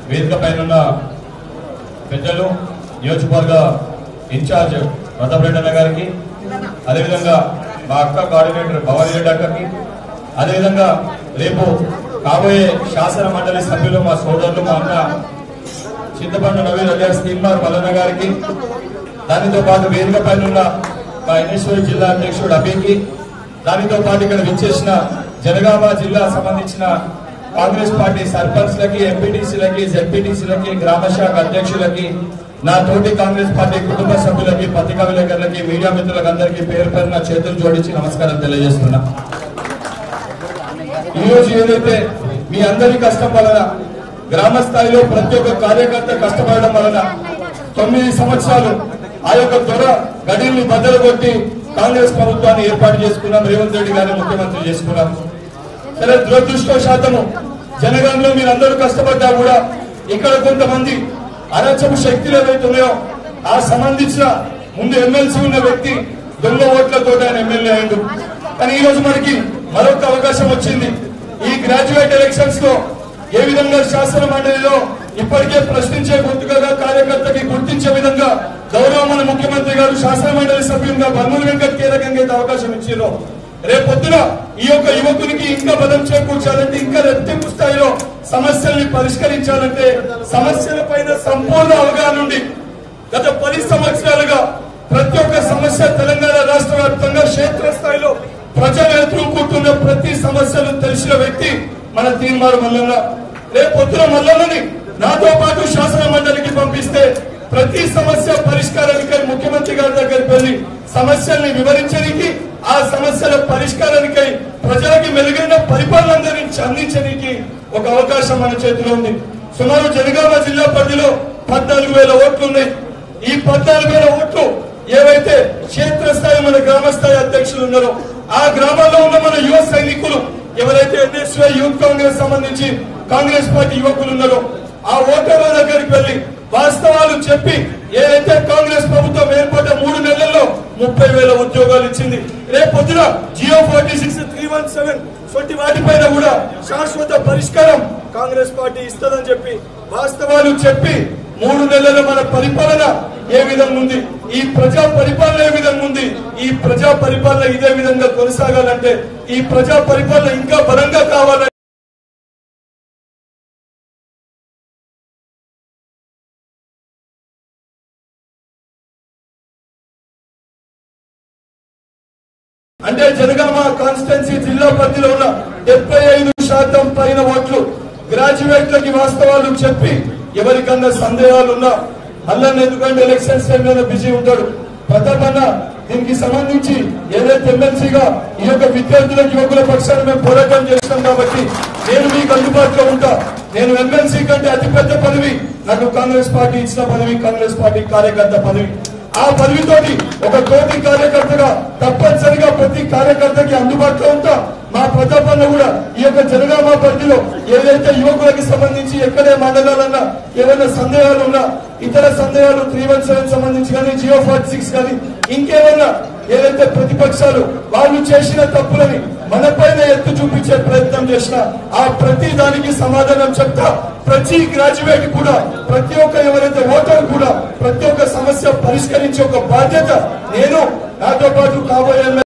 వేదిక పైన ఉన్న పెద్దలు నియోజకవర్గ ఇన్ఛార్జ్ ప్రతాప్ అన్న గారికి అదేవిధంగా మా అక్క కోఆర్డినేటర్ భవానీ రెడ్డి అక్కకి అదేవిధంగా రేపు కాబోయే శాసన మండలి సభ్యులు మా సోదరులు మా అన్న చింతపండు నవీన్ అలియాస్ తీన్మార్ మల్లన్న గారికి దానితో పాటు వేదిక పైన ఉన్న మా ఎన్నేశ్వరి జిల్లా అధ్యక్షుడు అభికి దానితో పాటు ఇక్కడ విచ్చేసిన జనగామ జిల్లా సంబంధించిన కాంగ్రెస్ పార్టీ సర్పంచ్లకి ఎంపీటీసీలకి జెడ్పీటీసీలకి గ్రామ శాఖ అధ్యక్షులకి నా తోటి కాంగ్రెస్ పార్టీ కుటుంబ సభ్యులకి పత్రికా విలేకరులకి మీడియా మిత్రులకు అందరికీ పేరు పేరున చేతులు జోడించి నమస్కారం తెలియజేస్తున్నా ఈ రోజు ఏదైతే మీ అందరి కష్టం వలన గ్రామ స్థాయిలో ప్రతి ఒక్క కార్యకర్త కష్టపడడం వలన తొమ్మిది సంవత్సరాలు ఆ యొక్క దొర గడిని బద్దలు కొట్టి కాంగ్రెస్ ప్రభుత్వాన్ని ఏర్పాటు చేసుకున్నాం రేవంత్ రెడ్డి గారిని ముఖ్యమంత్రి చేసుకున్నాం సరే దురదృష్టవశాతము జనగణంలో మీరందరూ కష్టపడ్డా కూడా ఇక్కడ కొంతమంది అరచపు శక్తులు ఏవైతే ఉన్నాయో ఆ సంబంధించిన ముందు ఎమ్మెల్సీ ఉన్న వ్యక్తి దొంగ ఓట్లతో ఆయన ఎమ్మెల్యే అయిండు కానీ ఈ రోజు మనకి మరొక అవకాశం వచ్చింది ఈ గ్రాడ్యుయేట్ ఎలక్షన్స్ లో ఏ విధంగా శాసన మండలిలో ఇప్పటికే ప్రశ్నించే గుర్తుగా కార్యకర్తకి గుర్తించే విధంగా గౌరవ మన ముఖ్యమంత్రి గారు శాసన మండలి సభ్యులుగా బర్మూల్ వెంకట్ కీలకంగా అయితే అవకాశం ఇచ్చారు రేపొద్దున ఈ యొక్క యువకునికి ఇంకా బలం చేకూర్చాలంటే ఇంకా రెట్టింపు స్థాయిలో సమస్యల్ని పరిష్కరించాలంటే సమస్యల పైన సంపూర్ణ అవగాహన ఉండి గత పది సంవత్సరాలుగా ప్రతి ఒక్క సమస్య తెలంగాణ రాష్ట్ర వ్యాప్తంగా క్షేత్రస్థాయిలో ప్రజలు ఎదుర్కొంటున్న ప్రతి సమస్యలు తెలిసిన వ్యక్తి మన తీర్మానం మల్లన్న రేపొద్దున మల్లన్నని నాతో పాటు శాసన మండలికి పంపిస్తే ప్రతి సమస్య పరిష్కారానికి ముఖ్యమంత్రి గారి దగ్గరికి వెళ్లి సమస్యల్ని వివరించడానికి ఆ సమస్యల పరిష్కారానికై ప్రజలకి మెరుగైన పరిపాలన అందించి అందించడానికి ఒక అవకాశం మన చేతిలో ఉంది సుమారు జనగామ జిల్లా పరిధిలో పద్నాలుగు వేల ఓట్లు ఉన్నాయి ఈ పద్నాలుగు వేల ఓట్లు ఏవైతే క్షేత్రస్థాయి మన గ్రామ స్థాయి అధ్యక్షులు ఉన్నారో ఆ గ్రామాల్లో ఉన్న మన యువ సైనికులు ఎవరైతే ఎన్ఎస్వై యూత్ కాంగ్రెస్ సంబంధించి కాంగ్రెస్ పార్టీ యువకులు ఉన్నారో ఆ ఓటర్ల దగ్గరికి వెళ్లి వాస్తవాలు చెప్పి ఏదైతే కాంగ్రెస్ ప్రభుత్వం ఏర్పడ్డ మూడు నెలల్లో ముప్పై వేల ఉద్యోగాలు ఇచ్చింది రేపు పొద్దున Jio forty six three one seven వంటి వాటిపైన కూడా శాశ్వత పరిష్కారం కాంగ్రెస్ పార్టీ ఇస్తుందని చెప్పి వాస్తవాలు చెప్పి మూడు నెలల మన పరిపాలన ఏ విధంగా ఉంది ఈ ప్రజా పరిపాలన ఏ విధంగా ఉంది ఈ ప్రజా పరిపాలన ఇదే విధంగా కొనసాగాలంటే ఈ ప్రజా పరిపాలన ఇంకా బలంగా కావాలంటే అంటే జనగామ కాన్స్టిట్యున్సీ జిల్లా పరిధిలో ఉన్న డెబ్బై ఐదు శాతం పైన ఓట్లు గ్రాడ్యుయేట్లకి వాస్తవాలు చెప్పి ఎవరికన్నా సందేహాలు ఉన్నా మల్లన్న ఎందుకంటే ఎలక్షన్స్ టైంలో బిజీ ఉంటాడు ప్రతాప్ అన్న దీనికి సంబంధించి ఏదైతే ఎమ్మెల్సీగా ఈ యొక్క విద్యార్థులకు యువకుల పక్షాన్ని మేము పోరాటం చేస్తాం కాబట్టి నేను మీకు అందుబాటులో ఉంటా నేను ఎమ్మెల్సీ కంటే అతిపెద్ద పదవి నాకు కాంగ్రెస్ పార్టీ ఇచ్చిన పదవి కాంగ్రెస్ పార్టీ కార్యకర్త పదవి ఆ పదవితోటి ఒక తోటి కార్యకర్తగా తప్పనిసరిగా ప్రతి కార్యకర్తకి అందుబాటులో ఉంటా మా ప్రతాపన్న కూడా ఈ యొక్క జనగామ పరిధిలో ఏదైతే యువకులకి సంబంధించి ఎక్కడే మండలాలన్నా ఏమైనా సందేహాలు ఉన్నా ఇతర సందేహాలు త్రీ వన్ సెవెన్ సంబంధించి కానీ జియో ఫార్టీ సిక్స్ కానీ ఇంకేమన్నా ఏదైతే ప్రతిపక్షాలు వాళ్ళు చేసిన తప్పులని మన పైన ఎత్తు చూపించే ప్రయత్నం చేసిన ఆ ప్రతి దానికి సమాధానం చెప్తా ప్రతి గ్రాడ్యుయేట్ కూడా ప్రతి ఒక్క ఎవరైతే ఓటర్ కూడా ప్రతి ఒక్క సమస్య పరిష్కరించే ఒక బాధ్యత నేను నాతో పాటు కాబోయే ఎమ్మెల్యే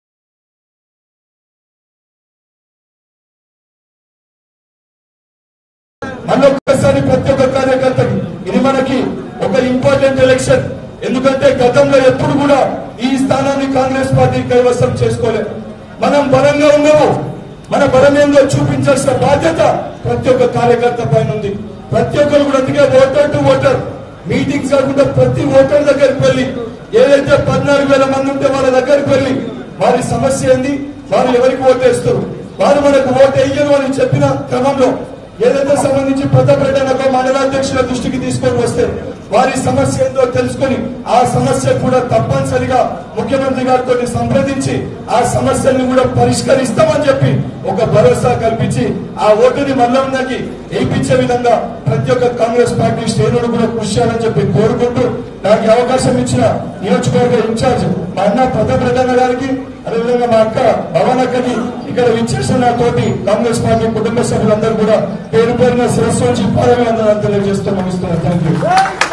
మళ్ళొక్కసారి ప్రతి ఒక్క కార్యకర్తకి ఇది మనకి ఒక ఇంపార్టెంట్ ఎలక్షన్ ఎందుకంటే గతంలో ఎప్పుడు కూడా ఈ స్థానాన్ని కాంగ్రెస్ పార్టీ కైవసం చేసుకోలేదు మనం బలంగా ఉన్నాము మన బలం ఏందో చూపించాల్సిన బాధ్యత ప్రతి ఒక్క కార్యకర్త పైన ఉంది ప్రతి ఒక్కరు కూడా అందుకే ఓటర్ టు ఓటర్ మీటింగ్స్ కాకుండా ప్రతి ఓటర్ దగ్గరికి వెళ్ళి ఏదైతే పద్నాలుగు వేల మంది ఉంటే వాళ్ళ దగ్గరికి వెళ్ళి వారి సమస్య ఏంది వారు ఎవరికి ఓటేస్తారు వారు మనకు ఓటు వేయరు అని చెప్పిన క్రమంలో ఏదైతే సంబంధించి ప్రతాప్ రెడ్డి అన్న ఒక మండలాధ్యక్షుల దృష్టికి తీసుకొని వస్తే వారి సమస్య ఏందో తెలుసుకొని ఆ సమస్య కూడా తప్పనిసరిగా ముఖ్యమంత్రి గారితో సంప్రదించి ఆ సమస్యల్ని కూడా పరిష్కరిస్తామని చెప్పి ఒక భరోసా కల్పించి ఆ ఓటుని మల్లన్నకి వేయించే విధంగా ప్రతి ఒక్క కాంగ్రెస్ పార్టీ శ్రేణులు కూడా కృషి చేయాలని చెప్పి కోరుకుంటూ నాకు ఈ అవకాశం ఇచ్చిన నియోజకవర్గ ఇన్ఛార్జ్ మా అన్న ప్రతాప్ రెడ్డి అన్న గారికి అదేవిధంగా మా అక్క భవనక్కని ఇక్కడ విచ్చేసిన తోటి కాంగ్రెస్ పార్టీ కుటుంబ సభ్యులందరూ కూడా పేరు పేరున శిరస్సు నుంచి పాదవి అందరూ తెలియజేస్తూ ముగిస్తున్నారు థ్యాంక్ యూ